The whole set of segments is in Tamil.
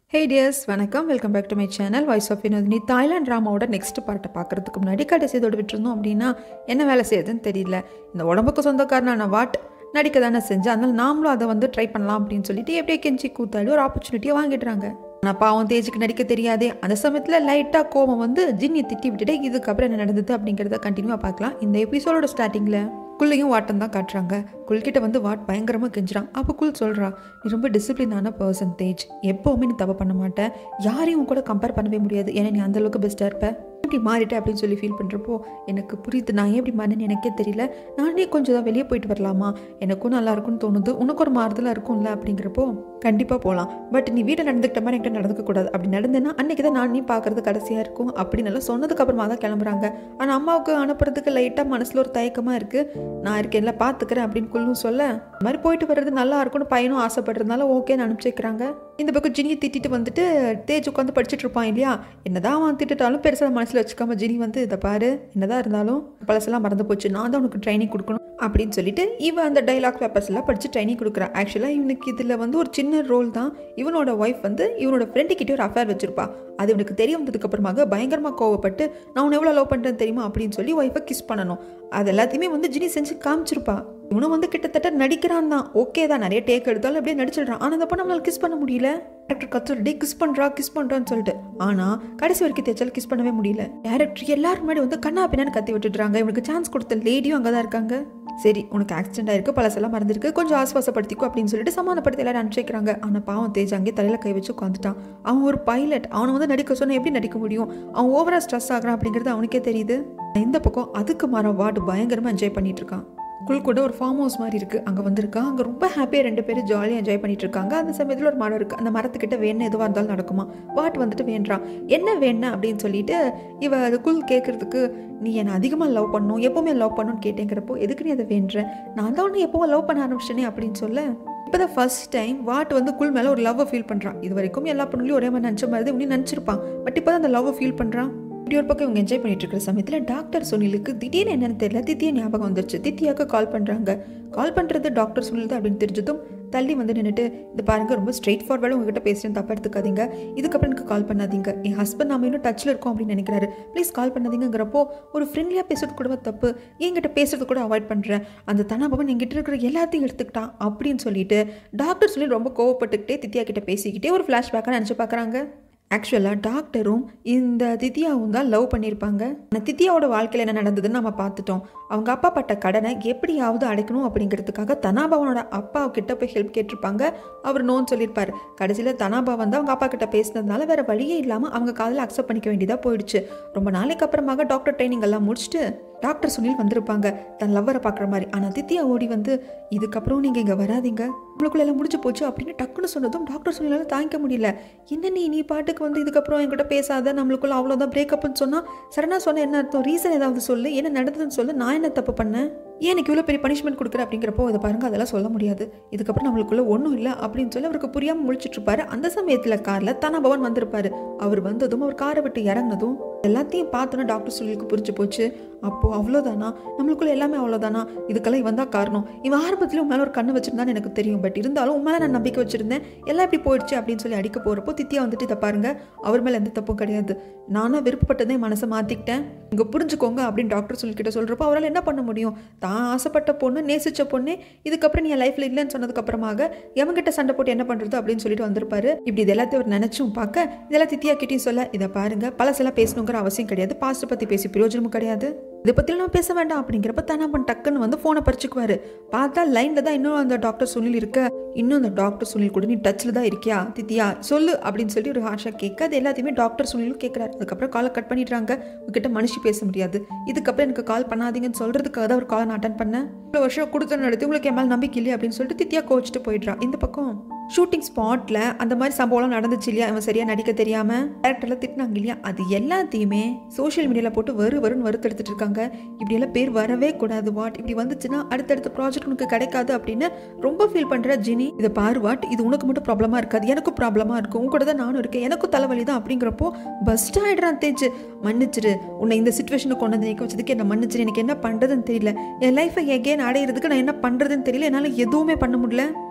ஹே டியர்ஸ் வணக்கம் welcome back to my channel voice of Vinodhini Thailand ட்ராமாவோட நெக்ஸ்ட் பார்ட்டை பார்க்குறதுக்கு முன்னாடி கடைசி இதோட விட்டுருந்தோம் அப்படின்னா என்ன வேலை செய்யுதுன்னு தெரியல இந்த உடம்புக்கு சொந்தக்காரனான வாட் நடிக்க தானே செஞ்சு அதனால் நாமளும் அதை வந்து ட்ரை பண்ணலாம் அப்படின்னு சொல்லிட்டு எப்படியே கெஞ்சி கூத்தாடி ஒரு ஆப்பர்ச்சுனிட்டியை வாங்கிடுறாங்க ஆனால் பாவம் தேஜுக்கு நடிக்க தெரியாதே அந்த சமயத்தில் லைட்டாக கோவம் வந்து ஜின்னியை திட்டி விட்டுட்டு இதுக்கப்புறம் என்ன நடந்தது அப்படிங்கிறத கண்டினியூவாக பார்க்கலாம் இந்த எபிசோடோட ஸ்டார்டிங்கில் குள்ளையும் வாட்டம் தான் காட்டுறாங்க குல்கிட்ட வந்து வாட் பயங்கரமாக கெஞ்சுறான் அப்போ குல் சொல்கிறா நீ ரொம்ப டிசிப்ளினான பர்சன் தேஜ் எப்போவுமே நீ தப்பு பண்ண மாட்டேன் யாரையும் உன் கூட கம்பேர் பண்ணவே முடியாது ஏன்னா நீ அந்தளவுக்கு பெஸ்ட்டாக இருப்ப இப்படி மாறிட்டேன் அப்படின்னு சொல்லி ஃபீல் பண்ணுறப்போ எனக்கு புரியுது நான் ஏன் இப்படி மாறினேன்னு எனக்கே தெரியல நானே கொஞ்சம் தான் வெளியே போயிட்டு வரலாமா எனக்கும் நல்லா இருக்கும்னு தோணுது உனக்கு ஒரு மாறுதலாக இருக்கும்ல அப்படிங்கிறப்போ கண்டிப்பாக போகலாம் பட் நீ வீட்டில் நடந்துக்கிட்ட மாதிரி என்கிட்ட நடந்துக்க கூடாது அப்படி நடந்தேன்னா அன்றைக்கி தான் நான் நீ பார்க்குறது கடைசியாக இருக்கும் அப்படின்னு எல்லாம் சொன்னதுக்கு அப்புறமா தான் கிளம்புறாங்க ஆனால் அம்மாவுக்கு அனுப்புறதுக்கு லைட்டாக மனசில் ஒரு தயக்கமாக இருக்குது நான் இருக்கேன்ல பார்த்துக்கிறேன் அப்படின்னு குள்ளும் சொல்ல இந்த மாதிரி போயிட்டு வர்றது நல்லா இருக்கும்னு பையனும் ஆசைப்படுறதுனால ஓகேன்னு அனுப்பிச்சிக்கிறாங்க இந்த பக்கம் ஜினியை திட்டிட்டு வந்துட்டு தேஜ் உட்காந்து படிச்சுட்டு இருப்பான் இல்லையா என்னதான் அவன் திட்டுட்டாலும் பெருசாக மனசில் வச்சுக்காம ஜினி வந்து இதை பாரு என்னதான் இருந்தாலும் பழசெல்லாம் மறந்து போச்சு நான் தான் உனக்கு ட்ரைனிங் கொடுக்கணும் அப்படின்னு சொல்லிட்டு இவன் அந்த டைலாக் பேப்பர்ஸ் எல்லாம் படித்து ட்ரைனிங் கொடுக்குறான் ஆக்சுவலாக இவனுக்கு இதில் வந்து ஒரு சின்ன ரோல் தான் இவனோட ஒய்ஃப் வந்து இவனோட ஃப்ரெண்டு கிட்டே ஒரு அஃபேர் வச்சிருப்பா அது இவனுக்கு தெரிய வந்ததுக்கு அப்புறமாக பயங்கரமாக கோவப்பட்டு நான் உன்னை எவ்வளோ லவ் பண்ணுறேன்னு தெரியுமா அப்படின்னு சொல்லி ஒய்ஃபை கிஸ் பண்ணணும் அது எல்லாத்தையுமே வந்து ஜினி செஞ்சு காமிச்சிருப்பா இவனும் வந்து கிட்டத்தட்ட நடிக்கிறான் தான் ஓகே தான் நிறைய டேக் எடுத்தாலும் அப்படியே நடிச்சிடுறான் ஆனால் அந்த பொண்ணு நம்மளால் கிஸ் பண்ண முடியல டேரக்டர் கத்து டே கிஸ் பண்ணுறா கிஸ் பண்ணுறான்னு சொல்லிட்டு ஆனால் கடைசி வரைக்கும் தேய்ச்சாலும் கிஸ் பண்ணவே முடியல டேரக்டர் எல்லாரும் முன்னாடி வந்து கண்ணா பின்னான்னு கத்தி விட்டுடுறாங்க இவனுக்கு சான்ஸ் கொடுத்த லேடியும் அங்கே தான் இருக்காங்க சரி உனக்கு ஆக்சிடென்ட் ஆயிருக்கு பழசெல்லாம் மறந்துருக்கு கொஞ்சம் ஆஸ்வாசப்படுத்திக்கோ அப்படின்னு சொல்லிட்டு சமாதானப்படுத்தி எல்லாரும் அனுப்பிச்சிக்கிறாங்க ஆனால் பாவம் தேஜ் அங்கே தலையில் கை வச்சு உட்காந்துட்டான் அவன் ஒரு பைலட் அவனை வந்து நடிக்க சொன்னால் எப்படி நடிக்க முடியும் அவன் ஓவராக ஸ்ட்ரெஸ் ஆகிறான் அப்படிங்கிறது அவனுக்கே தெரியுது இந்த பக்கம் அதுக்கு மரம் வார்டு பயங்கரமாக என்ஜாய் பண்ணிட்டு இருக்கான் குள் கூட ஒரு ஃபார்ம் ஹவுஸ் மாதிரி இருக்குது அங்கே வந்திருக்கான் அங்கே ரொம்ப ஹாப்பியாக ரெண்டு பேரும் ஜாலியாக என்ஜாய் பண்ணிட்டு இருக்காங்க அந்த சமயத்தில் ஒரு மரம் இருக்குது அந்த மரத்துக்கிட்ட வேணும் எதுவாக இருந்தாலும் நடக்குமா வாட் வந்துட்டு வேண்டான் என்ன வேணும் அப்படின்னு சொல்லிட்டு இவ அது குள் கேட்குறதுக்கு நீ என்னை அதிகமாக லவ் பண்ணணும் எப்போவுமே லவ் பண்ணணும்னு கேட்டேங்கிறப்போ எதுக்கு நீ அதை வேண்டுற நான் தான் ஒன்று எப்போவும் லவ் பண்ண ஆரம்பிச்சிட்டேனே அப்படின்னு சொல்ல இப்போ தான் ஃபர்ஸ்ட் டைம் வாட் வந்து குள் மேலே ஒரு லவ்வை ஃபீல் பண்ணுறான் இது வரைக்கும் எல்லா பொண்ணுலையும் ஒரே மாதிரி நினச்ச மாதிரி உனி நினச்சிருப்பான் பட் இப்போ தான் அந்த லவ்வை ஃபீல் பண்ணுறான் இப்படி ஒரு பக்கம் இவங்க என்ஜாய் பண்ணிட்டு இருக்கிற சமயத்தில் டாக்டர் சுனிலுக்கு திடீர்னு என்னன்னு தெரியல தித்தியா ஞாபகம் வந்துருச்சு தித்தியாக்கு கால் பண்ணுறாங்க கால் பண்ணுறது டாக்டர் சுனில் தான் அப்படின்னு தெரிஞ்சதும் தள்ளி வந்து நின்றுட்டு இது பாருங்க ரொம்ப ஸ்ட்ரெயிட் ஃபார்வர்டாக உங்ககிட்ட பேசுகிறேன் தப்பா எடுத்துக்காதீங்க இதுக்கப்புறம் எனக்கு கால் பண்ணாதீங்க என் ஹஸ்பண்ட் நாம இன்னும் டச்சில் இருக்கோம் அப்படின்னு நினைக்கிறாரு ப்ளீஸ் கால் பண்ணாதீங்கிறப்போ ஒரு ஃப்ரெண்ட்லியாக பேசுறது கூட தப்பு என்கிட்ட பேசுறது கூட அவாய்ட் பண்ணுறேன் அந்த தனாபவன் என்கிட்ட இருக்கிற எல்லாத்தையும் எடுத்துக்கிட்டான் அப்படின்னு சொல்லிட்டு டாக்டர் சொல்லி ரொம்ப கோவப்பட்டுக்கிட்டே தித்தியா கிட்ட பேசிக்கிட்டே ஒரு ஃப்ளாஷ்பேக்காக நினச்சி பார்க்குறாங்க ஆக்சுவலாக டாக்டரும் இந்த தித்யாவும் தான் லவ் பண்ணியிருப்பாங்க ஆனால் தித்யாவோட வாழ்க்கையில் என்ன நடந்ததுன்னு நம்ம பார்த்துட்டோம் அவங்க அப்பா பட்ட கடனை எப்படியாவது அடைக்கணும் அப்படிங்கிறதுக்காக தனாபவனோட அப்பா கிட்ட போய் ஹெல்ப் கேட்டிருப்பாங்க அவர் நோன்னு சொல்லியிருப்பார் கடைசியில் தனாபவன் தான் அவங்க அப்பா கிட்ட பேசினதுனால வேற வழியே இல்லாமல் அவங்க காதில் அக்செப்ட் பண்ணிக்க வேண்டியதாக போயிடுச்சு ரொம்ப நாளைக்கு அப்புறமாக டாக்டர் ட்ரைனிங் எல்லாம் முடிச்சுட்டு டாக்டர் சுனில் வந்திருப்பாங்க தன் லவ்வரை பார்க்குற மாதிரி ஆனால் தித்யா ஓடி வந்து இதுக்கப்புறம் நீங்கள் இங்கே வராதீங்க உங்களுக்குள்ள எல்லாம் முடிஞ்சு போச்சு அப்படின்னு டக்குன்னு சொன்னதும் டாக்டர் சுனிலால் தாங்கிக்க முடியல என்ன நீ நீ பாட்டுக்கு வந்து இதுக்கப்புறம் என்கிட்ட பேசாத நம்மளுக்குள்ள அவ்வளோதான் பிரேக்கப்னு சொன்னால் சடனாக சொன்ன என்ன அர்த்தம் ரீசன் ஏதாவது சொல்லு என்ன நடந்ததுன்னு சொல்லு நான் என்ன தப்பு பண்ணேன் ஏன் எனக்கு இவ்வளோ பெரிய பனிஷ்மெண்ட் கொடுக்குற அப்படிங்கிறப்போ அதை பாருங்க அதெல்லாம் சொல்ல முடியாது இதுக்கப்புறம் நம்மளுக்குள்ள ஒன்றும் இல்லை அப்படின்னு சொல்லி அவருக்கு புரியாமல் முழிச்சிட்டு இருப்பாரு அந்த சமயத்தில் காரில் தனாபவன் வந்திருப்பாரு அவர் வந்ததும் அவர் காரை விட்டு இறங்கினதும் எல்லாத்தையும் பார்த்தோன்னா டாக்டர் சுனிலுக்கு புரிஞ்சு போச்சு அப்போது அவ்வளோதானா நம்மளுக்குள்ள எல்லாமே அவ்வளோதானா இதுக்கெல்லாம் இவன் தான் காரணம் இவன் ஆரம்பத்தில் உன் மேலே ஒரு கண்ணு வச்சிருந்தான்னு எனக்கு தெரியும் பட் இருந்தாலும் உன் மேலே நான் நம்பிக்கை வச்சிருந்தேன் எல்லாம் இப்படி போயிடுச்சு அப்படின்னு சொல்லி அடிக்க போகிறப்போ தித்தியா வந்துட்டு இதை பாருங்க அவர் மேலே எந்த தப்பும் கிடையாது நானும் விருப்பப்பட்டதே மனசை மாற்றிக்கிட்டேன் இங்கே புரிஞ்சுக்கோங்க அப்படின்னு டாக்டர் சொல்லிக்கிட்ட சொல்கிறப்போ அவரால் என்ன பண்ண முடியும் தான் ஆசைப்பட்ட பொண்ணு நேசிச்ச பொண்ணு இதுக்கப்புறம் நீ என் லைஃப்பில் இல்லைன்னு சொன்னதுக்கு அப்புறமாக எவங்கிட்ட சண்டை போட்டு என்ன பண்ணுறது அப்படின்னு சொல்லிட்டு வந்திருப்பாரு இப்படி இது எல்லாத்தையும் அவர் நினச்சும் பார்க்க இதெல்லாம் தித்தியா கிட்டேயும் சொல்ல இதை பாருங்க பழசெல்லாம் பேசணுங்கிற அவசியம் கிடையாது பாஸ்ட்டை பற்றி பேசி பிரயோஜனமும் கிடையாது இதை பற்றிலாம் நம்ம பேச வேண்டாம் அப்படிங்கிறப்ப தனாபன் டக்குன்னு வந்து ஃபோனை பறிச்சுக்குவாரு பார்த்தா லைனில் தான் இன்னும் அந்த டாக்டர் சுனில் இருக்க இன்னும் அந்த டாக்டர் சுனில் கூட நீ டச்சில் தான் இருக்கியா தித்தியா சொல்லு அப்படின்னு சொல்லி ஒரு ஹாஷா கேட்க அது எல்லாத்தையுமே டாக்டர் சுனிலும் கேட்குறாரு அதுக்கப்புறம் காலை கட் பண்ணிடுறாங்க உங்ககிட்ட மனுஷி பேச முடியாது இதுக்கப்புறம் எனக்கு கால் பண்ணாதீங்கன்னு சொல்கிறதுக்காக தான் ஒரு காலை நான் அட்டன் பண்ணேன் இவ்வளோ வருஷம் கொடுத்து நடத்தி உங்களுக்கு என் மேலே நம்பிக்கை இல்லையா அப்படின்னு சொல்லிட்டு தித்தியா கோச்சிட்டு போயிடுறா இந்த பக்கம் ஷூட்டிங் ஸ்பாட்டில் அந்த மாதிரி சம்பவம்லாம் நடந்துச்சு இல்லையா இவன் சரியாக நடிக்க தெரியாமல் டேரக்டரில் திட்டினாங்க இல்லையா அது எல்லாத்தையுமே சோஷியல் மீடியாவில் போட்டு வரு வருன்னு வறுத்தெடுத்துட்டு இருக்காங்க இப்படியெல்லாம் பேர் வரவே கூடாது வாட் இப்படி வந்துச்சுன்னா அடுத்தடுத்த ப்ராஜெக்ட் உனக்கு கிடைக்காது அப்படின்னு ரொம்ப ஃபீல் பண்ணுற ஜினி இதை பாரு வாட் இது உனக்கு மட்டும் ப்ராப்ளமாக இருக்காது எனக்கும் ப்ராப்ளமாக இருக்கும் உங்க கூட தான் நானும் இருக்கேன் எனக்கும் தலைவலி தான் அப்படிங்கிறப்போ பஸ்ட் ஆகிடுறான் தேச்சு மன்னிச்சிரு உன்னை இந்த சுச்சுவேஷனுக்கு கொண்டு வந்து நிற்க வச்சதுக்கு என்ன மன்னிச்சிரு எனக்கு என்ன பண்ணுறதுன்னு தெரியல என் லைஃப்பை எகேன் அடையிறதுக்கு நான் என்ன பண்ணுறதுன்னு தெரியல என்னால் எதுவுமே பண்ண முடியல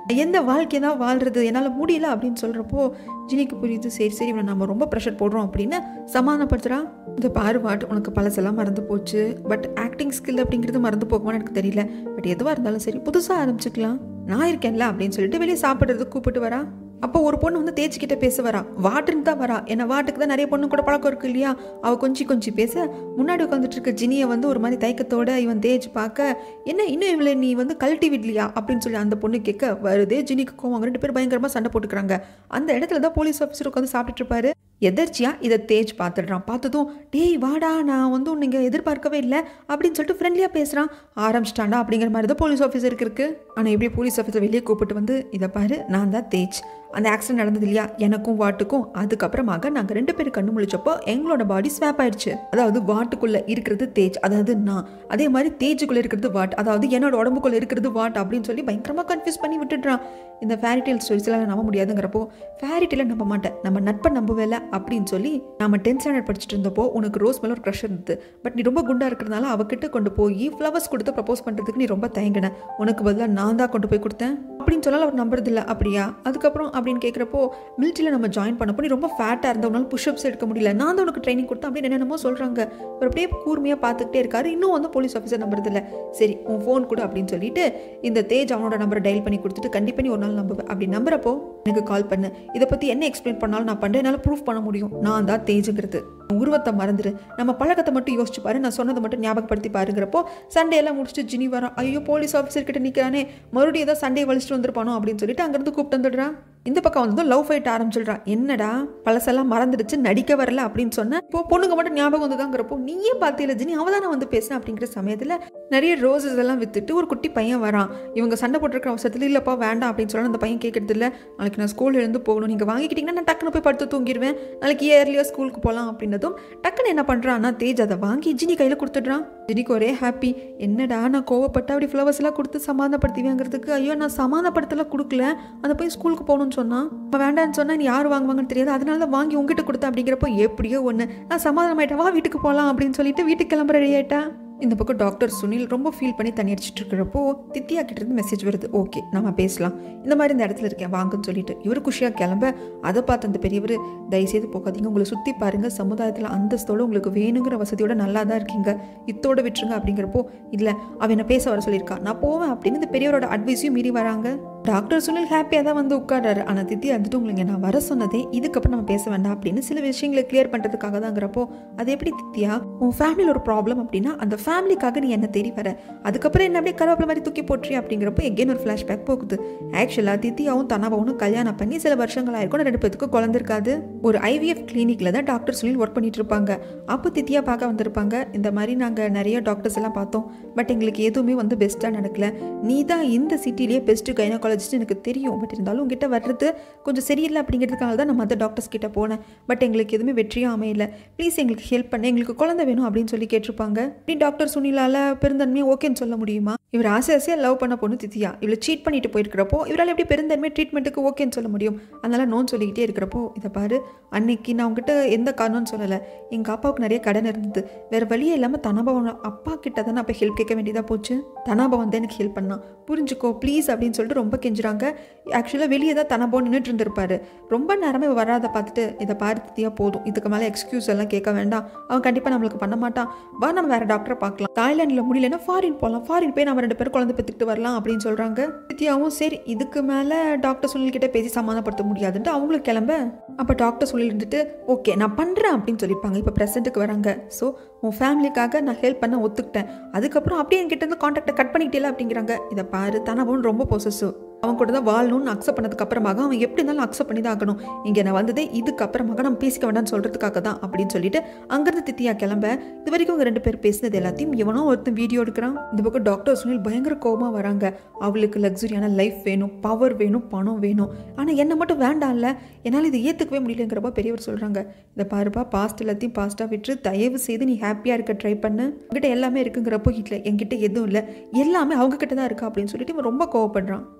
எந்த வாழ்க்கை தான் வாழ்றது என்னால் முடியல அப்படின்னு சொல்கிறப்போ ஜினிக்கு புரியுது சரி சரி இவனை நம்ம ரொம்ப ப்ரெஷர் போடுறோம் அப்படின்னு சமாதானப்படுத்துகிறான் இந்த பாரு வாட் உனக்கு பழசெல்லாம் மறந்து போச்சு பட் ஆக்டிங் ஸ்கில் அப்படிங்கிறது மறந்து போகுமான்னு எனக்கு தெரியல பட் எதுவாக இருந்தாலும் சரி புதுசாக ஆரம்பிச்சுக்கலாம் நான் இருக்கேன்ல அப்படின்னு சொல்லிட்டு வெளியே சாப்பிட்றதுக்கு கூப்பிட்டு வரா அப்போ ஒரு பொண்ணு வந்து தேய்ச்சிக்கிட்ட பேச வரா வாட்டுன்னு தான் வரா ஏன்னா வாட்டுக்கு தான் நிறைய பொண்ணு கூட பழக்கம் இருக்கு இல்லையா அவள் கொஞ்சம் கொஞ்சம் பேச முன்னாடி உட்காந்துட்டு இருக்க ஜினியை வந்து ஒரு மாதிரி தயக்கத்தோட இவன் தேய்ச்சி பார்க்க என்ன இன்னும் இவளை நீ வந்து கழட்டி விடலையா அப்படின்னு சொல்லி அந்த பொண்ணு கேட்க வருதே ஜினிக்கு கோவம் ரெண்டு பேரும் பயங்கரமாக சண்டை போட்டுக்கிறாங்க அந்த இடத்துல தான் போலீஸ் ஆஃபீஸர் உட்காந்து சாப்பிட்டுட்டு இருப்பாரு எதர்ச்சியா இதை தேஜ் பார்த்துடுறான் பார்த்ததும் டேய் வாடா நான் வந்து உன்னை இங்கே எதிர்பார்க்கவே இல்லை அப்படின்னு சொல்லிட்டு ஃப்ரெண்ட்லியாக பேசுகிறான் ஆரம்பிச்சிட்டாண்டா அப்படிங்கிற மாதிரி தான் போலீஸ் ஆஃபீஸருக்கு இருக்கு ஆனால் எப்படி போலீஸ் ஆஃபீஸர் வெளியே கூப்பிட்டு வந்து இதை பாரு நான் தான் தேஜ் அந்த ஆக்சிடென்ட் நடந்தது இல்லையா எனக்கும் வாட்டுக்கும் அதுக்கப்புறமாக நாங்கள் ரெண்டு பேரும் கண்ணு முழிச்சப்போ எங்களோட பாடி ஸ்வாப் ஆயிடுச்சு அதாவது வாட்டுக்குள்ளே இருக்கிறது தேஜ் அதாவது நான் அதே மாதிரி தேஜுக்குள்ளே இருக்கிறது வாட் அதாவது என்னோட உடம்புக்குள்ளே இருக்கிறது வாட் அப்படின்னு சொல்லி பயங்கரமாக கன்ஃபியூஸ் பண்ணி விட்டுடுறான் இந்த ஃபேரி டெயில் ஸ்டோரிஸ்லாம் நம்ப முடியாதுங்கிறப்போ ஃபேரி டெயில நம்ப மாட்டேன் நம்ம நட்பை நம்பவேல அப்படின்னு சொல்லி நம்ம டென்த் ஸ்டாண்டர்ட் படிச்சுட்டு இருந்தப்போ உனக்கு ரோஸ் மேலே ஒரு க்ரஷ் இருந்தது பட் நீ ரொம்ப குண்டா இருக்கிறதுனால அவகிட்ட கொண்டு போய் ஃப்ளவர்ஸ் கொடுத்து ப்ரப்போஸ் பண்ணுறதுக்கு நீ ரொம்ப தயங்கின உனக்கு பதிலாக நான் தான் கொண்டு போய் கொடுத்தேன் அப்படின்னு சொன்னாலும் அவர் நம்புறதில்ல அப்படியா அதுக்கப்புறம் அப்படின்னு கேட்குறப்போ மிலிட்ரியில் நம்ம ஜாயின் பண்ணப்போ நீ ரொம்ப ஃபேட்டாக இருந்த உன்னால புஷ்அப்ஸ் எடுக்க முடியல நான் தான் உனக்கு ட்ரைனிங் கொடுத்தேன் அப்படின்னு என்னென்னமோ சொல்கிறாங்க அவர் அப்படியே கூர்மையாக பார்த்துக்கிட்டே இருக்காரு இன்னும் வந்து போலீஸ் ஆஃபீஸர் நம்புறதில்ல சரி உன் ஃபோன் கொடு அப்படின்னு சொல்லிட்டு இந்த தேஜ் அவனோட நம்பரை டயல் பண்ணி கொடுத்துட்டு கண்டிப்பாக நீ ஒரு நாள் நம்புவேன் அப்படி நம்புறப்போ எனக்கு கால் பண்ணு இதை பற்றி என்ன எக்ஸ்பிளைன் பண்ணாலும் நான் பண்ணுறேன் என்னால் ப்ரூஃப் பண்ண முடியும் நான் தான் தேஜுங்கிறது உருவத்தை மறந்துரு நம்ம பழக்கத்தை மட்டும் யோசிச்சு பாரு நான் சொன்னதை மட்டும் ஞாபகப்படுத்தி பாருங்கிறப்போ சண்டே எல்லாம் முடிச்சுட்டு ஜினி வரான் ஐயோ போலீஸ் ஆஃபீஸர் கிட்ட நிற்கிறானே மறுபடியும் ஏதோ சண்டே வலிச்சுட்டு வந்திருப்பானோ அப்படின்னு சொல்லிட்டு அங்கேருந்து கூப்பிட்டு வந்துடுறான் இந்த பக்கம் வந்ததும் லவ் ஃபைட் ஆரம்பிச்சிடுறான் என்னடா பழசெல்லாம் மறந்துடுச்சு நடிக்க வரல அப்படின்னு சொன்னேன் இப்போ பொண்ணுங்க மட்டும் ஞாபகம் வந்துதாங்கிறப்போ நீயே பார்த்தியில ஜினி அவள் தானே வந்து பேசினேன் அப்படிங்கிற சமயத்தில் நிறைய ரோசஸ் எல்லாம் வித்துட்டு ஒரு குட்டி பையன் வரான் இவங்க சண்டை போட்டிருக்கிற அவசரத்தில் இல்லைப்பா வேண்டாம் அப்படின்னு சொன்னா அந்த பையன் கேட்கறது இல்லை நாளைக்கு நான் ஸ்கூல் எழுந்து போகணும் நீங்கள் வாங்கிக்கிட்டீங்கன்னா நான் டக்குன்னு போய் படுத்து தூங்கிடுவேன் நாளைக்கு ஏர்லியாக ஸ்கூலுக்கு போகலாம் அப்படின்னதும் டக்குன்னு என்ன பண்ணுறான்னா தேஜ் அதை வாங்கி ஜினி கையில் கொடுத்துட்றான் ஜினிக்கு ஒரே ஹாப்பி என்னடா நான் கோவப்பட்டு அப்படி ஃப்ளவர்ஸ் எல்லாம் கொடுத்து சமாதானப்படுத்துவேங்கிறதுக்கு ஐயோ நான் சமாதானப்படுத்தலாம் கொடுக்கல அதை போய் ஸ்கூலுக்கு போகணும்னு சொன்னான் அவன் வேண்டான்னு சொன்னா நீ யார் வாங்குவாங்கன்னு தெரியாது அதனால தான் வாங்கி உங்ககிட்ட கொடுத்தேன் அப்படிங்கிறப்போ எப்படியோ ஒன்று நான் சமாதானமாயிட்டேன் வா வீட்டுக்கு போகலாம் அப்படின்னு சொல்லிட்டு வீட்டுக்கு கிளம்புற ரெடி ஆயிட்டா இந்த பக்கம் டாக்டர் சுனில் ரொம்ப ஃபீல் பண்ணி தண்ணி அடிச்சிட்டு இருக்கிறப்போ தித்தியா கிட்ட இருந்து மெசேஜ் வருது ஓகே நம்ம பேசலாம் இந்த மாதிரி இந்த இடத்துல இருக்கேன் வாங்கன்னு சொல்லிட்டு இவர் குஷியாக கிளம்ப அதை பார்த்து அந்த பெரியவர் தயவுசெய்து போகாதீங்க உங்களை சுற்றி பாருங்க சமுதாயத்தில் அந்தஸ்தோட உங்களுக்கு வேணுங்கிற வசதியோட நல்லா தான் இருக்கீங்க இத்தோட விட்டுருங்க அப்படிங்கிறப்போ இல்லை அவன் என்ன பேச வர சொல்லியிருக்கா நான் போவேன் அப்படின்னு இந்த பெரியவரோட அட்வைஸையும் மீறி வராங்க டாக்டர் சுனில் ஹாப்பியாக தான் வந்து உட்கார்றாரு ஆனால் தித்தி வந்துட்டு உங்களுக்கு நான் வர சொன்னதே இதுக்கப்புறம் நம்ம பேச வேண்டாம் அப்படின்னு சில விஷயங்களை கிளியர் பண்ணுறதுக்காக தாங்கிறப்போ அது எப்படி தித்தியா உன் ஃபேமிலியில் ஒரு ப்ராப்ளம் அப்படின்னா அந்த ஃபேமிலிக்காக நீ என்ன தேடி வர அதுக்கப்புறம் என்ன அப்படியே கருவேப்பிலை மாதிரி தூக்கி போட்டுறி அப்படிங்கிறப்போ எகேன் ஒரு ஃப்ளாஷ்பேக் போகுது ஆக்சுவலாக தித்தியாவும் தனாபாவும் கல்யாணம் பண்ணி சில வருஷங்கள் ஆயிருக்கும் ரெண்டு பேத்துக்கு குழந்திருக்காது ஒரு ஐவிஎஃப் கிளினிக்கில் தான் டாக்டர் சுனில் ஒர்க் பண்ணிட்டு இருப்பாங்க அப்போ தித்தியா பார்க்க வந்திருப்பாங்க இந்த மாதிரி நாங்கள் நிறைய டாக்டர்ஸ் எல்லாம் பார்த்தோம் பட் எங்களுக்கு எதுவுமே வந்து பெஸ்ட்டாக நடக்கல நீ தான் இந்த சிட்டிலேயே பெஸ்ட்டு கைனகாலஜிஸ்ட் எனக்கு தெரியும் பட் இருந்தாலும் உங்ககிட்ட வர்றது கொஞ்சம் சரியில்லை அப்படிங்கிறதுக்காக தான் நான் மற்ற டாக்டர்ஸ் கிட்ட போனேன் பட் எங்களுக்கு எதுவுமே வெற்றியாக அமையல ப்ளீஸ் எங்களுக்கு ஹெல்ப் பண்ண எங்களுக்கு குழந்தை வேணும் அப்படின்னு சொல்லி கேட்டிருப்பாங்க இப்படி டாக்டர் சுனிலால் பெருந்தன்மையை ஓகேன்னு சொல்ல முடியுமா இவர் ஆசை ஆசையாக லவ் பண்ண பொண்ணு தித்தியா இவளை சீட் பண்ணிட்டு போயிருக்கிறப்போ இவரால் எப்படி பெருந்தன்மை ட்ரீட்மெண்ட்டுக்கு ஓகேன்னு சொல்ல முடியும் அதனால நோன் சொல்லிக்கிட்டே இருக்கிறப்போ இதை பாரு அன்னைக்கு நான் உங்ககிட்ட எந்த காரணம்னு சொல்லலை எங்கள் அப்பாவுக்கு நிறைய கடன் இருந்தது வேறு வழியே இல்லாமல் தனாபவன் அப்பா கிட்ட தானே அப்போ ஹெல்ப் கேட்க வேண்டியதாக போச்சு தனாபவன் தான் எனக்கு ஹெல்ப் பண்ணான் புரிஞ்சுக்கோ ப்ளீஸ் அப்படின்னு சொல்லிட்டு ரொம்ப கெஞ்சுறாங்க ஆக்சுவலாக வெளியே தான் தனாபவன் நின்றுட்டு இருந்திருப்பாரு ரொம்ப நேரமே இவ வராத பார்த்துட்டு இதை பாரு தித்தியா போதும் இதுக்கு மேலே எக்ஸ்கியூஸ் எல்லாம் கேட்க வேண்டாம் அவன் கண்டிப்பாக நம்மளுக்கு பண்ண மாட்டான் வா நம்ம வேறு டாக்டரை பார்க்கலாம் தாய்லாண்டில் முடியலன்னா ஃபாரின் போகலாம் ஃபாரின் போய் நம்ம ரெண்டு பேரும் குழந்தை பெற்றுக்கிட்டு வரலாம் அப்படின்னு சொல்கிறாங்க தித்தியாவும் சரி இதுக்கு மேலே டாக்டர் சுனில் கிட்ட பேசி சமாதானப்படுத்த முடியாதுன்ட்டு அவங்களும் கிளம்ப அப்போ டாக்டர் சுனில் இருந்துட்டு ஓகே நான் பண்ணுறேன் அப்படின்னு சொல்லியிருப்பாங்க இப்போ ப்ரெசென்ட்டுக்கு வராங்க ஸோ உன் ஃபேமிலிக்காக நான் ஹெல்ப் பண்ண ஒத்துக்கிட்டேன் அதுக்கப்புறம் அப்படியே என்கிட்ட இருந்து காண்டாக்டை கட் பண்ணிக்கிட்டே அப்படிங்கிறாங்க இதை பாரு தனவும் ரொம்ப பொசசிவ் அவன் கூட தான் வாழணும்னு அக்செப்ட் பண்ணதுக்கு அப்புறமாக அவன் எப்படி இருந்தாலும் அக்செப்ட் பண்ணி தான் ஆகணும் இங்கே நான் வந்ததே இதுக்கு அப்புறமாக நம்ம பேசிக்க வேண்டாம்னு சொல்கிறதுக்காக தான் அப்படின்னு சொல்லிட்டு அங்கேருந்து தித்தியா கிளம்ப இது வரைக்கும் அவங்க ரெண்டு பேர் பேசினது எல்லாத்தையும் இவனும் ஒருத்தன் வீடியோ எடுக்கிறான் இந்த பக்கம் டாக்டர் சுனில் பயங்கர கோபமாக வராங்க அவளுக்கு லக்ஸுரியான லைஃப் வேணும் பவர் வேணும் பணம் வேணும் ஆனால் என்னை மட்டும் வேண்டாம்ல என்னால் இதை ஏற்றுக்கவே முடியலங்கிறப்ப பெரியவர் சொல்கிறாங்க இதை பாருப்பா பாஸ்ட் எல்லாத்தையும் பாஸ்ட்டாக விட்டு தயவு செய்து நீ ஹாப்பியாக இருக்க ட்ரை பண்ணு உங்ககிட்ட எல்லாமே இருக்குங்கிறப்போ இல்லை என்கிட்ட எதுவும் இல்லை எல்லாமே அவங்க கிட்ட தான் இருக்கா அப்படின்னு சொல்லிட்டு இவன் ரொம்ப கோவப்படுறான்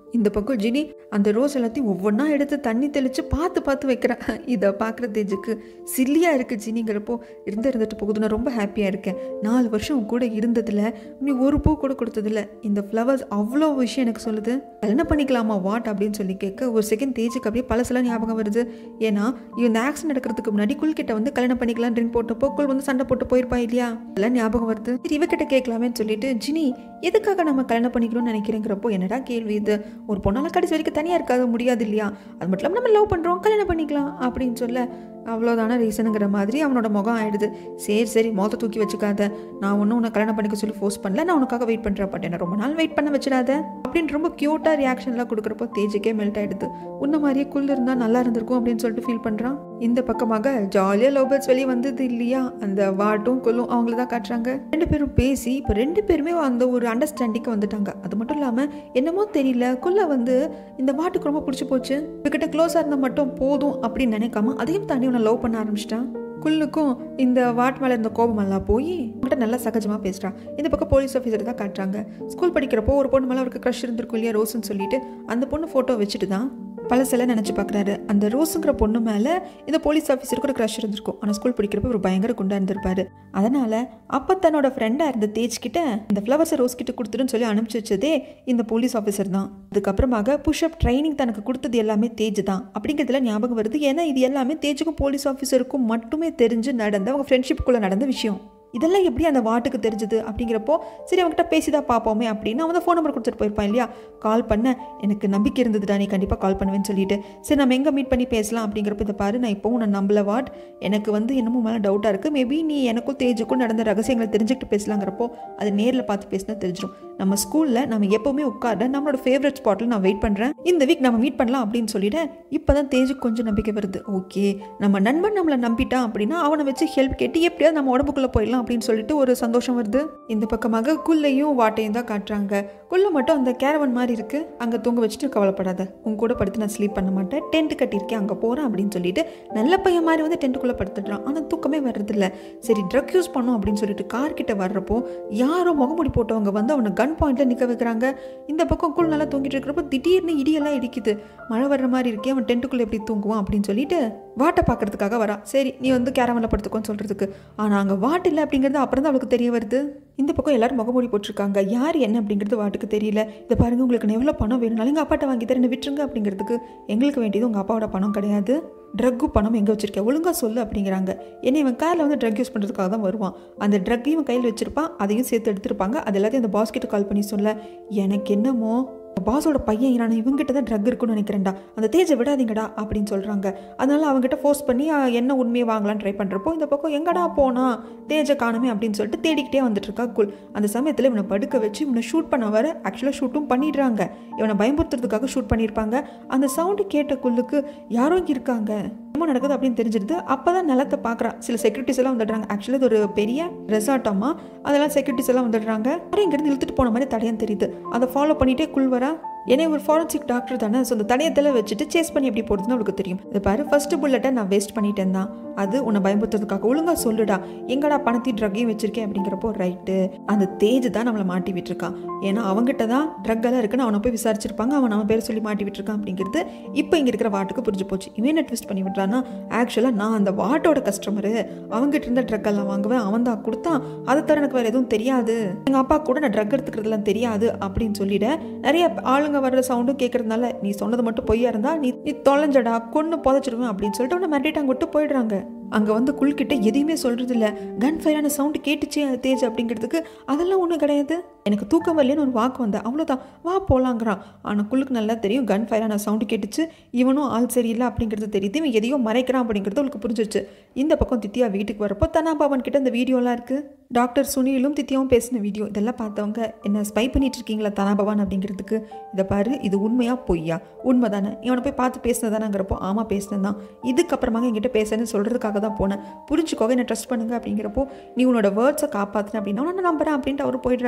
இந்த பக்கம் ஜினி அந்த ரோஸ் எல்லாத்தையும் ஒவ்வொன்றா எடுத்து தண்ணி தெளித்து பார்த்து பார்த்து வைக்கிறேன் இதை பார்க்குற தேஜுக்கு சில்லியாக இருக்குது ஜினிங்கிறப்போ இருந்து இருந்துட்டு போகுது நான் ரொம்ப ஹாப்பியாக இருக்கேன் நாலு வருஷம் உன் கூட இருந்ததில் நீ ஒரு பூ கூட கொடுத்ததில்ல இந்த ஃப்ளவர்ஸ் அவ்வளோ விஷயம் எனக்கு சொல்லுது கல்யாணம் பண்ணிக்கலாமா வாட் அப்படின்னு சொல்லி கேட்க ஒரு செகண்ட் தேஜுக்கு அப்படியே பழசெல்லாம் ஞாபகம் வருது ஏன்னா இந்த ஆக்சிடென்ட் நடக்கிறதுக்கு முன்னாடி குல்கிட்ட வந்து கல்யாணம் பண்ணிக்கலாம் ட்ரிங்க் போட்டப்போ குல் வந்து சண்டை போட்டு போயிருப்பா இல்லையா அதெல்லாம் ஞாபகம் வருது சரி இவகிட்ட கேட்கலாமேன்னு சொல்லிட்டு ஜினி எதுக்காக நம்ம கல்யாணம் பண்ணிக்கணும்னு நினைக்கிறேங்கிறப்போ என்னடா கேள்வி இது ஒரு பொண்ணால கடைசி வரைக்கும் தனியாக இருக்காது முடியாது இல்லையா அது மட்டும் இல்லாமல் நம்ம லவ் பண்ணுறோம் கல்யாணம் பண்ணிக்கலாம் அப்படின்னு சொல்ல அவ்வளோதான ரீசனுங்கிற மாதிரி அவனோட முகம் ஆயிடுது சரி சரி மொத்த தூக்கி வச்சுக்காத நான் ஒன்றும் உன்னை கல்யாணம் பண்ணிக்க சொல்லி ஃபோர்ஸ் பண்ணல நான் உனக்காக வெயிட் பண்ணுறேன் பட் என்ன ரொம்ப நாள் வெயிட் பண்ண வச்சிடாத அப்படின்னு ரொம்ப க்யூட்டாக ரியாக்ஷன்லாம் கொடுக்குறப்போ தேஜுக்கே மெல்ட் ஆயிடுது உன்ன மாதிரியே குள் இருந்தால் நல்லா இருந்திருக்கும் அப்படின்னு சொல்லிட்டு ஃபீல் பண்ணுறான் இந்த பக்கமாக ஜாலியாக லவ் பேர்ட்ஸ் வெளியே வந்தது இல்லையா அந்த வாட்டும் கொல்லும் அவங்கள தான் காட்டுறாங்க ரெண்டு பேரும் பேசி இப்போ ரெண்டு பேருமே அந்த ஒரு அண்டர்ஸ்டாண்டிங்க்கு வந்துட்டாங்க அது மட்டும் இல்லாமல் என்னமோ தெரியல குள்ள வந்து இந்த வாட்டுக்கு ரொம்ப பிடிச்சி போச்சு இவகிட்ட க்ளோஸாக இருந்தால் மட்டும் போதும் அப்படின்னு நினைக்காம அதையும் தாண்டி உன்னை லவ் பண்ண ஆரம்பிச்சிட்டான் குல்லுக்கும் இந்த வாட் மேலே இருந்த கோபம் எல்லாம் போய் அவன்கிட்ட நல்லா சகஜமாக பேசுகிறான் இந்த பக்கம் போலீஸ் ஆஃபீஸர் தான் காட்டுறாங்க ஸ்கூல் படிக்கிறப்போ ஒரு பொண்ணு மேலே அவருக்கு க்ரஷ் இருந்திருக்கும் இல்லையா ரோஸ்ன்னு சொல்லிட்டு அந்த பொண்ணு ஃபோட்டோ வச்சுட்டு தான் பழசெல்லாம் நினச்சி பார்க்குறாரு அந்த ரோஸுங்கிற பொண்ணு மேலே இந்த போலீஸ் ஆஃபீஸருக்கு ஒரு க்ரஷ் இருந்திருக்கும் ஆனால் ஸ்கூல் படிக்கிறப்ப ஒரு பயங்கர குண்டா இருந்திருப்பாரு அதனால் அப்போ தன்னோட ஃப்ரெண்டாக இருந்த தேஜ் கிட்ட இந்த ஃப்ளவர்ஸை ரோஸ் கிட்ட கொடுத்துருன்னு சொல்லி அனுப்பிச்சு வச்சதே இந்த போலீஸ் ஆஃபீஸர் தான் அதுக்கப்புறமாக புஷ்அப் ட்ரைனிங் தனக்கு கொடுத்தது எல்லாமே தேஜ் தான் அப்படிங்கிறதுல ஞாபகம் வருது ஏன்னா இது எல்லாமே தேஜுக்கும் போலீஸ் ஆஃபீஸருக்கும் மட்டுமே தெரிஞ்சு நடந்த அவங்க ஃப்ரெண்ட்ஷிப்புக்குள்ளே நடந்த விஷயம் இதெல்லாம் எப்படி அந்த வாட்டுக்கு தெரிஞ்சுது அப்படிங்கிறப்போ சரி அவங்ககிட்ட பேசி தான் பார்ப்போமே அப்படின்னு அவன் ஃபோன் நம்பர் கொடுத்துட்டு போயிருப்பான் இல்லையா கால் பண்ண எனக்கு நம்பிக்கை இருந்ததுடா நீ கண்டிப்பாக கால் பண்ணுவேன்னு சொல்லிட்டு சரி நம்ம எங்கே மீட் பண்ணி பேசலாம் அப்படிங்கிறப்ப இதை பாரு நான் இப்போ உன்னை நம்பல வாட் எனக்கு வந்து என்னமோ மேலே டவுட்டாக இருக்குது மேபி நீ எனக்கும் தேஜுக்கும் நடந்த ரகசியங்களை தெரிஞ்சுக்கிட்டு பேசலாங்கிறப்போ அது நேரில் பார்த்து பேசினா தெரிஞ்சிடும் நம்ம ஸ்கூலில் நம்ம எப்போவுமே உட்கார நம்மளோட ஃபேவரட் ஸ்பாட்டில் நான் வெயிட் பண்ணுறேன் இந்த வீக் நம்ம மீட் பண்ணலாம் அப்படின்னு சொல்லிட்டு இப்போ தான் தேஜுக்கு கொஞ்சம் நம்பிக்கை வருது ஓகே நம்ம நண்பன் நம்மளை நம்பிட்டான் அப்படின்னா அவனை வச்சு ஹெல்ப் கேட்டு எப்படியாவது நம்ம உடம்புக்குள்ளே போயிடலாம் அப்படின்னு சொல்லிட்டு ஒரு சந்தோஷம் வருது இந்த பக்கமாக குல்லையும் வாட்டையும் தான் காட்டுறாங்க குள்ள மட்டும் அந்த கேரவன் மாதிரி இருக்குது அங்கே தூங்க வச்சுட்டு கவலைப்படாத உங்க கூட படுத்து நான் ஸ்லீப் பண்ண மாட்டேன் டென்ட் கட்டியிருக்கேன் அங்கே போகிறேன் அப்படின்னு சொல்லிட்டு நல்ல பையன் மாதிரி வந்து டென்ட்டுக்குள்ளே படுத்துடுறான் ஆனால் தூக்கமே வர்றதில்ல சரி ட்ரக் யூஸ் பண்ணும் அப்படின்னு சொல்லிட்டு கார் கிட்ட வர்றப்போ யாரோ முகமுடி போட்டவங்க வந்து அவனை கன் பாயிண்ட்ல நிற்க வைக்கிறாங்க இந்த பக்கம் குள் நல்லா தூங்கிட்டு இருக்கிறப்போ திடீர்னு இடியெல்லாம் இடிக்குது மழை வர்ற மாதிரி இருக்கே அவன் டென்ட்டுக்குள்ளே எப்படி தூங்குவான் அப்படின்னு சொல்லிட்டு வாட்டை பார்க்கறதுக்காக வரா சரி நீ வந்து கேரவனில் படுத்துக்கோன்னு சொல்கிறதுக்கு ஆனால் அங்கே வாட் இல்லை அப்படிங்கிறது அப்புறம் தான் அவளுக்கு தெரிய வருது இந்த பக்கம் எல்லாரும் முகமூடி போட்டிருக்காங்க யார் என்ன அப்படிங்கிறது வாட்டுக்கு தெரியல இதை பாருங்க உங்களுக்கு எவ்வளோ பணம் வேணும்னாலும் எங்கள் அப்பாட்ட வாங்கி தரேன் விட்டுருங்க அப்படிங்கிறதுக்கு எங்களுக்கு வேண்டியது உங்கள் அப்பாவோட பணம் கிடையாது ட்ரக்கு பணம் எங்கே வச்சிருக்க ஒழுங்காக சொல்லு அப்படிங்கிறாங்க ஏன்னா இவன் காரில் வந்து ட்ரக் யூஸ் பண்ணுறதுக்காக தான் வருவான் அந்த ட்ரக்கையும் இவன் கையில் வச்சிருப்பான் அதையும் சேர்த்து எடுத்திருப்பாங்க அது எல்லாத்தையும் அந்த பாஸ் கிட்ட கால் பண்ணி சொல்ல எனக்கு என்னமோ பாஸோட பையன் நான் இவங்ககிட்ட தான் ட்ரக் இருக்குன்னு நினைக்கிறேன்டா அந்த தேஜை விடாதீங்கடா அப்படின்னு சொல்கிறாங்க அதனால அவங்ககிட்ட ஃபோர்ஸ் பண்ணி அஹ், என்ன உண்மையை வாங்கலாம்னு ட்ரை பண்ணுறப்போ இந்த பக்கம் எங்கடா போனா தேஜை காணுமே அப்படின்னு சொல்லிட்டு தேடிக்கிட்டே வந்துட்டு இருக்கா குல் அந்த சமயத்தில் இவனை படுக்க வச்சு இவனை ஷூட் பண்ண வர ஆக்சுவலாக ஷூட்டும் பண்ணிடுறாங்க இவனை பயமுறுத்துறதுக்காக ஷூட் பண்ணியிருப்பாங்க அந்த சவுண்டு கேட்ட குல்லுக்கு யாரோ இங்கே இருக்காங்க என்ன நடக்குது அப்படின்னு தெரிஞ்சிருது அப்போ தான் நிலத்தை பார்க்குறான் சில செக்யூரிட்டிஸ் எல்லாம் வந்துடுறாங்க ஆக்சுவலி இது ஒரு பெரிய ரெசார்ட்டாமா அதெல்லாம் செக்யூரிட்டிஸ் எல்லாம் வந்துடுறாங்க யாரும் இங்கேருந்து இழுத்துட்டு போன மாதிரி தடையம் தெரியுது அதை ஃபாலோ பண்ணிட்டே குள் வரா ஏன்னா ஒரு ஃபாரன்சிக் டாக்டர் தானே ஸோ அந்த தடயத்தில் வச்சுட்டு சேஸ் பண்ணி எப்படி போடுறதுன்னு அவளுக்கு தெரியும் இது பாரு ஃபர்ஸ்ட் புல்லட்டை நான் வேஸ்ட் பண்ணிட்டேன் தான் அது உன்னை பயன்படுத்துறதுக்காக ஒழுங்கா சொல்லுடா எங்கடா பணத்தையும் ட்ரக்கையும் வச்சிருக்கேன் அப்படிங்கிறப்போ ரைட்டு அந்த தேஜ் தான் நம்மளை மாட்டி விட்டுருக்கான் ஏன்னா அவங்ககிட்ட தான் ட்ரக் எல்லாம் இருக்குன்னு அவனை போய் விசாரிச்சிருப்பாங்க அவன் நம்ம பேர் சொல்லி மாட்டி விட்டுருக்கான் அப்படிங்கிறது இப்போ இங்கே இருக்கிற வாட்டுக்கு புரிஞ்சு போச்சு இவன் என்ன ட்விஸ்ட் பண்ணி விட்றான்னா ஆக்சுவலாக நான் அந்த வாட்டோட கஸ்டமரு அவங்ககிட்ட இருந்த ட்ரக் எல்லாம் வாங்குவேன் அவன் தான் கொடுத்தான் அதை தவிர எனக்கு வேறு எதுவும் தெரியாது எங்கள் அப்பா கூட நான் ட்ரக் எடுத்துக்கிறதுலாம் தெரியாது அப்படின்னு சொல்லிட நிறைய ஆளுங்க வர்ற சவுண்டும் கேட்கறதுனால நீ சொன்னது மட்டும் பொய்யா இருந்தா நீ நீ தொலைஞ்சடா கொன்று புதைச்சிடுவேன் அப்படின்னு சொல்லிட்டு அவனை மிரட்டிட்டாங்க விட்டு போயிடுறாங்க அங்கே வந்து குள்கிட்ட எதையுமே சொல்கிறது இல்லை கன் ஃபயரான சவுண்டு கேட்டுச்சே அது தேஜ் அப்படிங்கிறதுக்கு அதெல்லாம் ஒன்றும் கிடையாது எனக்கு தூக்கம் வரலன்னு ஒரு வாக்கு வந்தேன் அவ்வளோதான் வா போகலாங்கிறான் ஆனால் குள்ளுக்கு நல்லா தெரியும் கன் ஃபயரான சவுண்டு கேட்டுச்சு இவனும் ஆள் சரியில்லை அப்படிங்கிறது தெரியுது இவன் எதையோ மறைக்கிறான் அப்படிங்கிறது அவளுக்கு புரிஞ்சிச்சு இந்த பக்கம் தித்தியா வீட்டுக்கு வரப்போ தனாபாவன் கிட்ட இந்த வீடியோலாம் இருக்குது டாக்டர் சுனிலும் தித்தியாவும் பேசின வீடியோ இதெல்லாம் பார்த்தவங்க என்ன ஸ்பை பண்ணிட்டு இருக்கீங்களா தனாபவான் அப்படிங்கிறதுக்கு இதை பாரு இது உண்மையா பொய்யா உண்மை தானே இவனை போய் பார்த்து பேசினதானங்கிறப்போ ஆமாம் பேசினது தான் இதுக்கப்புறமாக என்கிட்ட பேசுன்னு சொல்கிறதுக்காக தான் போனேன் புரிஞ்சுக்கோங்க என்ன ட்ரஸ்ட் பண்ணுங்க அப்படிங்கிறப்போ நீ உன்னோட வேர்ட்ஸை காப்பாற்றின அப்படின்னா நான் நம்புறேன் அப்படின்ட்டு அவர் போயிடுறாரு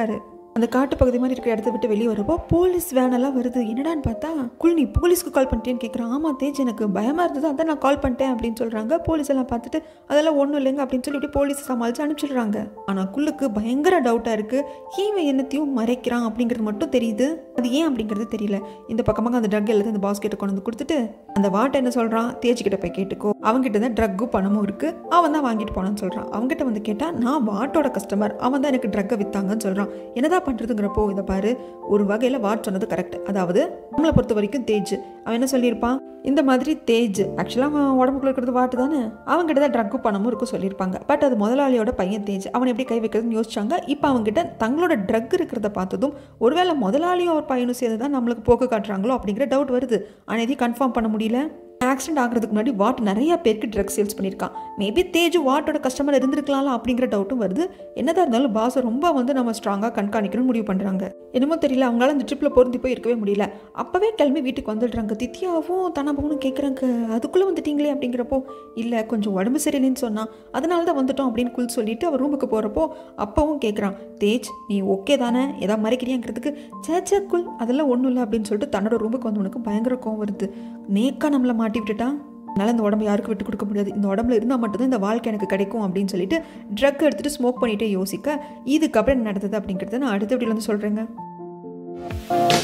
அந்த காட்டு பகுதி மாதிரி இருக்கிற இடத்த விட்டு வெளியே வரப்போ போலீஸ் வேன் எல்லாம் வருது என்னடான்னு பார்த்தா குள் நீ போலீஸ்க்கு கால் பண்ணிட்டேன்னு கேட்குறான் ஆமாம் தேஜ் எனக்கு பயமாக இருந்தது அதான் நான் கால் பண்ணிட்டேன் அப்படின்னு சொல்கிறாங்க போலீஸ் எல்லாம் பார்த்துட்டு அதெல்லாம் ஒன்றும் இல்லைங்க அப்படின்னு சொல்லி இப்படி போலீஸ் சமாளித்து அனுப்பிச்சிடுறாங்க ஆனால் குள்ளுக்கு பயங்கர டவுட்டாக இருக்குது இவன் என்னத்தையும் மறைக்கிறான் அப்படிங்கிறது மட்டும் தெரியுது அது ஏன் அப்படிங்கிறது தெரியல இந்த பக்கமாக அந்த ட்ரக் எல்லாத்தையும் அந்த பாஸ் கிட்ட கொண்டு வந்து கொடுத்துட்டு அந்த வாட்டை என்ன சொல்கிறான் தேஜ் கிட்ட போய் கேட்டுக்கோ அவங்ககிட்ட தான் ட்ரக்கும் பணமும் இருக்குது அவன் தான் வாங்கிட்டு போனான்னு சொல்கிறான் அவங்ககிட்ட வந்து கேட்டால் நான் வாட்டோட கஸ்டமர் அவன் தான் எனக்கு ட்ரக்கை விற்றாங்கன்னு சொல்கிறான் என்னதான் பண்ணுறதுங்கிறப்போ இதை பாரு ஒரு வகையில் வாட் சொன்னது கரெக்ட் அதாவது நம்மளை பொறுத்த வரைக்கும் தேஜ் அவன் என்ன சொல்லியிருப்பான் இந்த மாதிரி தேஜ் ஆக்சுவலாக அவன் உடம்புக்குள்ள இருக்கிறது வாட்டு தானே அவங்ககிட்ட தான் ட்ரக்கு பணமும் இருக்கும் சொல்லியிருப்பாங்க பட் அது முதலாளியோட பையன் தேஜ் அவன் எப்படி கை வைக்கிறதுன்னு யோசிச்சாங்க இப்போ அவங்ககிட்ட தங்களோட ட்ரக் இருக்கிறத பார்த்ததும் ஒருவேளை முதலாளியும் அவர் பையனும் சேர்ந்து தான் நம்மளுக்கு போக்கு காட்டுறாங்களோ அப்படிங்கிற டவுட் வருது ஆனால் எதையும் கன்ஃபார்ம் பண்ண முடியல ஆக்சிடென்ட் ஆகிறதுக்கு முன்னாடி வாட் நிறைய பேருக்கு ட்ரக் சேல்ஸ் பண்ணியிருக்கான் மேபி தேஜ் வாட்டோட கஸ்டமர் இருந்திருக்கலாம்ல அப்படிங்கிற டவுட்டும் வருது என்னதான் இருந்தாலும் பாஸை ரொம்ப வந்து நம்ம ஸ்ட்ராங்காக கண்காணிக்கணும்னு முடிவு பண்ணுறாங்க என்னமோ தெரியல அவங்களால அந்த ட்ரிப்பில் பொருந்தி போய் இருக்கவே முடியல அப்போவே கிளம்பி வீட்டுக்கு வந்துடுறாங்க தித்யாவும் தனபாவும் கேட்குறாங்க அதுக்குள்ளே வந்துட்டீங்களே அப்படிங்கிறப்போ இல்லை கொஞ்சம் உடம்பு சரியில்லைன்னு சொன்னான் அதனால தான் வந்துட்டோம் அப்படின்னு குள் சொல்லிட்டு அவர் ரூமுக்கு போகிறப்போ அப்பாவும் கேட்குறான் தேஜ் நீ ஓகே தானே ஏதாவது மறைக்கிறியாங்கிறதுக்கு சேச்சா குல் அதெல்லாம் ஒன்றும் இல்லை அப்படின்னு சொல்லிட்டு தன்னோட ரூமுக்கு வந்தவனுக்கு பயங்கர கோவம் வருது நேக்கா நம்மளை மாட்டி விட்டுட்டா அதனால் இந்த உடம்பு யாருக்கும் விட்டு கொடுக்க முடியாது இந்த உடம்புல இருந்தால் மட்டும்தான் இந்த வாழ்க்கை எனக்கு கிடைக்கும் அப்படின்னு சொல்லிட்டு ட்ரக் எடுத்துகிட்டு ஸ்மோக் பண்ணிகிட்டே யோசிக்க இதுக்கப்புறம் என்ன நடந்தது அப்படிங்கிறத நான் அடுத்த வீடியோவில் வந்து சொல்கிறேங்க